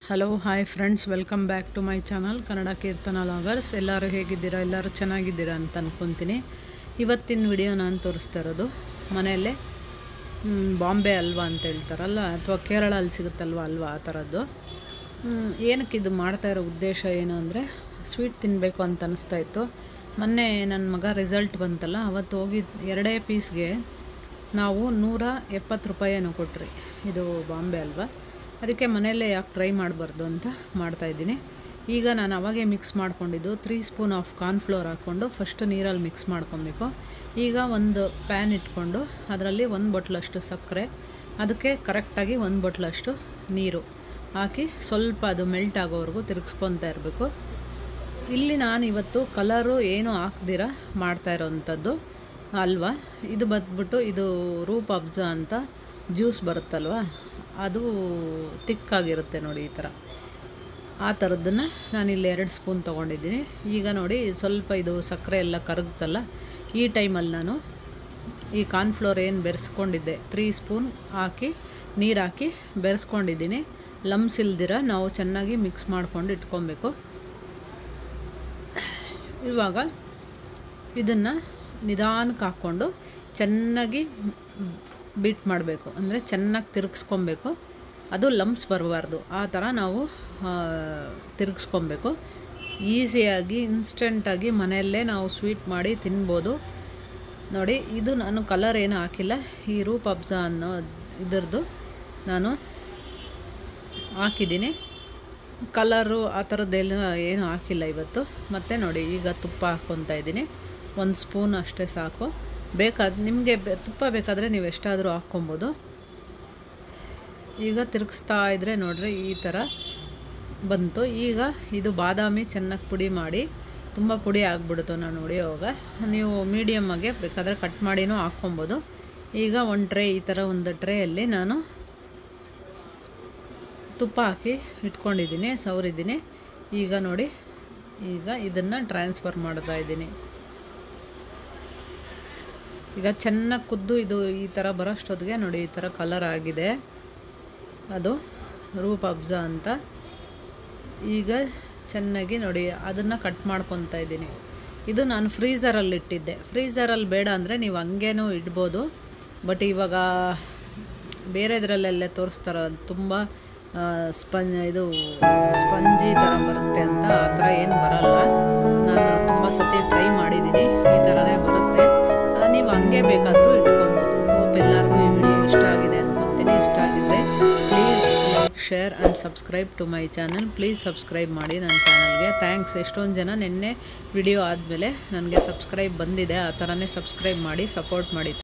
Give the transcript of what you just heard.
hello hi friends welcome back to my channel Kannada Keerthana loggers ಎಲ್ಲರೂ ಹೇಗಿದ್ದೀರಾ ಎಲ್ಲರೂ ಚೆನ್ನಾಗಿದ್ದೀರಾ ಅಂತ ಅಂದ್ಕೊತೀನಿ ಇವತ್ತಿನ ವಿಡಿಯೋ ನಾನು ತೋರಿಸ್ತಾ ಇರೋದು ಮನೆಯಲ್ಲೇ ಮ್, ಬಾಂಬೆ ಹಲ್ವಾ ಅಂತ ಹೇಳ್ತಾರಲ್ಲ ಅಥವಾ ಕೇರಳಲ್ಲಿ ಸಿಗುತ್ತಲ್ವ ಹಲ್ವಾ ಆ ಥರದ್ದು ಮ್, ಏನಕ್ಕೆ ಇದು ಮಾಡ್ತಾ ಇರೋ ಉದ್ದೇಶ ಏನು ಅಂದರೆ ಸ್ವೀಟ್ ತಿನ್ನಬೇಕು ಅಂತ ಅನಿಸ್ತಾ ಇತ್ತು ಮೊನ್ನೆ ನನ್ನ ಮಗ ರಿಸಲ್ಟ್ ಬಂತಲ್ಲ ಅವತ್ತು ಹೋಗಿ ಎರಡೇ ಪೀಸ್ಗೆ ನಾವು ನೂರ ಎಪ್ಪತ್ತು ರೂಪಾಯಿನೂ ಕೊಟ್ರಿ ಇದು ಬಾಂಬೆ ಅಲ್ವಾ ಅದಕ್ಕೆ ಮನೆಯಲ್ಲೇ ಯಾಕೆ ಟ್ರೈ ಮಾಡಬಾರ್ದು ಅಂತ ಮಾಡ್ತಾಯಿದ್ದೀನಿ ಈಗ ನಾನು ಅವಾಗೆ ಮಿಕ್ಸ್ ಮಾಡ್ಕೊಂಡಿದ್ದು ತ್ರೀ ಸ್ಪೂನ್ ಆಫ್ ಕಾರ್ನ್ಫ್ಲೋರ್ ಹಾಕ್ಕೊಂಡು ಫಸ್ಟ್ ನೀರಲ್ಲಿ ಮಿಕ್ಸ್ ಮಾಡ್ಕೊಬೇಕು ಈಗ ಒಂದು ಪ್ಯಾನ್ ಇಟ್ಕೊಂಡು ಅದರಲ್ಲಿ ಒಂದು ಬಟ್ಲಷ್ಟು ಸಕ್ಕರೆ ಅದಕ್ಕೆ ಕರೆಕ್ಟಾಗಿ ಒಂದು ಬಟ್ಲಷ್ಟು ನೀರು ಹಾಕಿ ಸ್ವಲ್ಪ ಅದು ಮೆಲ್ಟ್ ಆಗೋವರೆಗೂ ತಿರುಗಿಸ್ಕೊತಾ ಇರಬೇಕು ಇಲ್ಲಿ ನಾನು ಇವತ್ತು ಕಲರು ಏನು ಹಾಕ್ದಿರ ಮಾಡ್ತಾ ಇರೋವಂಥದ್ದು ಅಲ್ವಾ ಇದು ಬಂದ್ಬಿಟ್ಟು ಇದು ರೂಪ್ ಅಬ್ಜಾ ಅಂತ ಜ್ಯೂಸ್ ಬರುತ್ತಲ್ವ ಅದು ತಿಕ್ಕಾಗಿರುತ್ತೆ ನೋಡಿ ಈ ಥರ ಆ ಥರದ್ದನ್ನು ನಾನಿಲ್ಲಿ ಎರಡು ಸ್ಪೂನ್ ತೊಗೊಂಡಿದ್ದೀನಿ ಈಗ ನೋಡಿ ಸ್ವಲ್ಪ ಇದು ಸಕ್ಕರೆ ಎಲ್ಲ ಕರಗುತ್ತಲ್ಲ ಈ ಟೈಮಲ್ಲಿ ನಾನು ಈ ಕಾರ್ನ್ಫ್ಲೋರ್ ಏನು ಬೆರೆಸ್ಕೊಂಡಿದ್ದೆ ತ್ರೀ ಸ್ಪೂನ್ ಹಾಕಿ ನೀರು ಹಾಕಿ ಬೆರೆಸ್ಕೊಂಡಿದ್ದೀನಿ ಲಮ್ಸ್ ಇಲ್ದಿರ ನಾವು ಚೆನ್ನಾಗಿ ಮಿಕ್ಸ್ ಮಾಡ್ಕೊಂಡು ಇಟ್ಕೊಬೇಕು ಇವಾಗ ಇದನ್ನು ನಿಧಾನಕ್ಕೆ ಹಾಕ್ಕೊಂಡು ಚೆನ್ನಾಗಿ ಬೀಟ್ ಮಾಡಬೇಕು ಅಂದರೆ ಚೆನ್ನಾಗಿ ತಿರುಗಿಸ್ಕೊಬೇಕು ಅದು ಲಮ್ಸ್ ಬರಬಾರ್ದು ಆ ಥರ ನಾವು ತಿರುಗಿಸ್ಕೊಬೇಕು ಈಸಿಯಾಗಿ ಇನ್ಸ್ಟೆಂಟಾಗಿ ಮನೆಯಲ್ಲೇ ನಾವು ಸ್ವೀಟ್ ಮಾಡಿ ತಿನ್ಬೋದು ನೋಡಿ ಇದು ನಾನು ಕಲರ್ ಏನು ಹಾಕಿಲ್ಲ ಈ ರೂಪ್ ಅಬ್ಸಾ ಅನ್ನೋ ಇದರದ್ದು ನಾನು ಹಾಕಿದ್ದೀನಿ ಕಲರು ಆ ಥರದ್ದೆಲ್ಲ ಏನು ಹಾಕಿಲ್ಲ ಇವತ್ತು ಮತ್ತು ನೋಡಿ ಈಗ ತುಪ್ಪ ಹಾಕ್ಕೊತಾ ಇದ್ದೀನಿ ಒಂದು ಸ್ಪೂನ್ ಅಷ್ಟೇ ಸಾಕು ಬೇಕಾದ ನಿಮಗೆ ತುಪ್ಪ ಬೇಕಾದರೆ ನೀವು ಎಷ್ಟಾದರೂ ಹಾಕ್ಕೊಬೋದು ಈಗ ತಿರುಗಿಸ್ತಾ ಇದ್ದರೆ ನೋಡ್ರಿ ಈ ಥರ ಬಂತು ಈಗ ಇದು ಬಾದಾಮಿ ಚೆನ್ನಾಗಿ ಪುಡಿ ಮಾಡಿ ತುಂಬ ಪುಡಿ ಆಗಿಬಿಡ್ತು ನಾನು ಹೊಡಿಯೋವಾಗ ನೀವು ಮೀಡಿಯಮ್ಮಾಗೆ ಬೇಕಾದರೆ ಕಟ್ ಮಾಡಿನೂ ಹಾಕ್ಕೊಬೋದು ಈಗ ಒಂದು ಟ್ರೇ ಈ ಥರ ಒಂದು ಟ್ರೇಯಲ್ಲಿ ನಾನು ತುಪ್ಪ ಹಾಕಿ ಇಟ್ಕೊಂಡಿದ್ದೀನಿ ಸವರಿದ್ದೀನಿ ಈಗ ನೋಡಿ ಈಗ ಇದನ್ನು ಟ್ರಾನ್ಸ್ಫರ್ ಮಾಡ್ತಾ ಇದ್ದೀನಿ ಈಗ ಚೆನ್ನಾಗಿ ಕುದ್ದು ಇದು ಈ ಥರ ಬರೋಷ್ಟೊತ್ತಿಗೆ ನೋಡಿ ಈ ಥರ ಕಲರ್ ಆಗಿದೆ ಅದು ರೂಪ್ ಅಬ್ಜಾ ಅಂತ ಈಗ ಚೆನ್ನಾಗಿ ನೋಡಿ ಅದನ್ನು ಕಟ್ ಮಾಡ್ಕೊತಾ ಇದ್ದೀನಿ ಇದು ನಾನು ಫ್ರೀಝರಲ್ಲಿ ಇಟ್ಟಿದ್ದೆ ಫ್ರೀಝರಲ್ಲಿ ಬೇಡ ಅಂದರೆ ನೀವು ಹಂಗೇನೂ ಇಡ್ಬೋದು ಬಟ್ ಇವಾಗ ಬೇರೆದ್ರಲ್ಲೆಲ್ಲ ತೋರಿಸ್ತಾರ ತುಂಬ ಸ್ಪಂಜ್ ಇದು ಸ್ಪಂಜಿ ಥರ ಬರುತ್ತೆ ಅಂತ ಆ ಥರ ಏನು ಬರಲ್ಲ ನಾನು ತುಂಬ ಸತಿ ಟ್ರೈ ಮಾಡಿದ್ದೀನಿ ಈ ಥರನೇ ಬರುತ್ತೆ ಆ, ನೀವು ಹಂಗೆ ಬೇಕಾದರೂ ಇಟ್ಕೊಬೋದು ಹೋಪ್ ಎಲ್ಲರಿಗೂ ಈ ವಿಡಿಯೋ ಇಷ್ಟ ಆಗಿದೆ ಅನ್ಕೊತೀನಿ ಇಷ್ಟ ಆಗಿದ್ರೆ please like share and subscribe to my channel please subscribe ಮಾಡಿ ನನ್ನ ಚಾನಲ್ಗೆ ಥ್ಯಾಂಕ್ಸ್ ಎಷ್ಟೊಂದು ಜನ ನಿನ್ನೆ ವಿಡಿಯೋ ಆದಮೇಲೆ ನನಗೆ ಸಬ್ಸ್ಕ್ರೈಬ್ ಬಂದಿದೆ ಆ ಥರನೇ ಸಬ್ಸ್ಕ್ರೈಬ್ ಮಾಡಿ ಸಪೋರ್ಟ್ ಮಾಡಿ